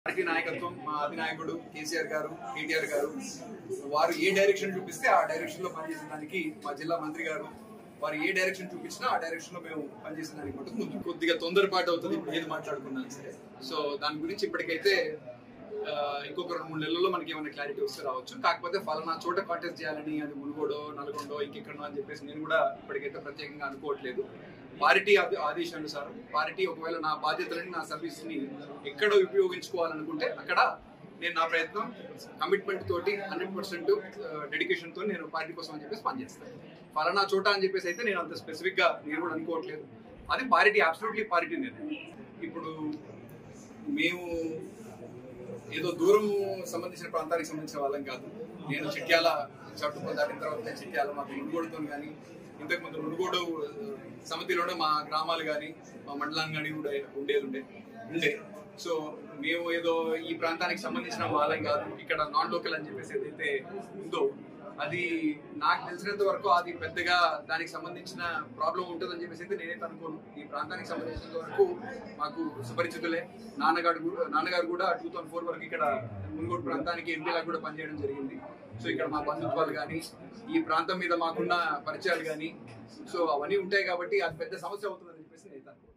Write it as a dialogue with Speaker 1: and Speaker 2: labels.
Speaker 1: Party నాయకత్వం మా అధినాయకుడు కేసీఆర్ గారు కేటీఆర్ గారు వారు ఏ డైరెక్షన్ చూపిస్తే ఆ డైరెక్షన్ లో పనిచేసేదానికి మా జిల్లా మంత్రి గారు వారు ఏ డైరెక్షన్ చూపించినా ఆ డైరెక్షన్ లో మేము పనిచేసేదానికి మటుకు ముందు కొద్దిగా తొందరపాటు అవుతుంది ఇప్పుడు ఏది మాట్లాడుకున్నా సరే సో దాని గురించి ఇప్పటికైతే ఆ, ఇంకొక రెండు మూడు నెలల్లో మనకి ఏమైనా క్లారిటీ వస్తే రావచ్చు కాకపోతే ఫలానా చోట కాంటెస్ట్ చేయాలని అది మునుగోడో నల్గొండో ఇంకెక్కడో అని చెప్పేసి నేను కూడా ఇప్పటికైతే ప్రత్యేకంగా అనుకోవట్లేదు పార్టీ ఆదే- ఆదేశానుసారం పార్టీ ఒకవేళ నా బాధ్యతలని నా సర్వీస్ ని ఎక్కడ ఉపయోగించుకోవాలనుకుంటే అక్కడ నేను నా ప్రయత్నం కమిట్మెంట్ తోటి హండ్రెడ్ పర్సెంట్ డెడికేషన్ తో నేను పార్టీ కోసం అని చెప్పేసి పనిచేస్తాను ఫలానా చోట అని చెప్పేసి అయితే నేను అంత స్పెసిఫిక్ గా నేను కూడా అనుకోవట్లేదు అది పార్టీ అబ్సల్యూట్లీ పార్టీ నిర్ణయం ఇప్పుడు మేము ఏదో దూరం సంబంధించిన ప్రాంతానికి సంబంధించిన వాళ్ళం కాదు నేను చిట్యాల చట్టుకొని దాటిన తర్వాత నేను చిట్యాల మాకు మునుగోడుతో కానీ ఇంతకు ముందు మునుగోడు సమితిలోనే మా గ్రామాలు కానీ మా మండలాన్ని కానీ కూడా ఉండేది ఉండే ఉండే సో మేము ఏదో ఈ ప్రాంతానికి సంబంధించిన వాళ్ళం కాదు ఇక్కడ నాన్ లోకల్ అని చెప్పేసి ఏదైతే ఉందో అది నాకు తెలిసినంత వరకు అది పెద్దగా దానికి సంబంధించిన ప్రాబ్లం ఉంటుందని చెప్పేసి అయితే నేనైతే అనుకోను ఈ ప్రాంతానికి సంబంధించినంత వరకు మాకు సుపరిచితులే నాన్నగారు కూడా నాన్నగారు కూడా టూ థౌసండ్ ఫోర్ వరకు ఇక్కడ మునుగోడు ప్రాంతానికి ఎంపీలా కూడా పనిచేయడం జరిగింది సో ఇక్కడ మా బంధుత్వాలు కానీ ఈ ప్రాంతం మీద మాకున్న పరిచయాలు కానీ సో అవన్నీ ఉంటాయి కాబట్టి అది పెద్ద సమస్య అవుతుందని చెప్పేసి నేను అయితే అనుకోను.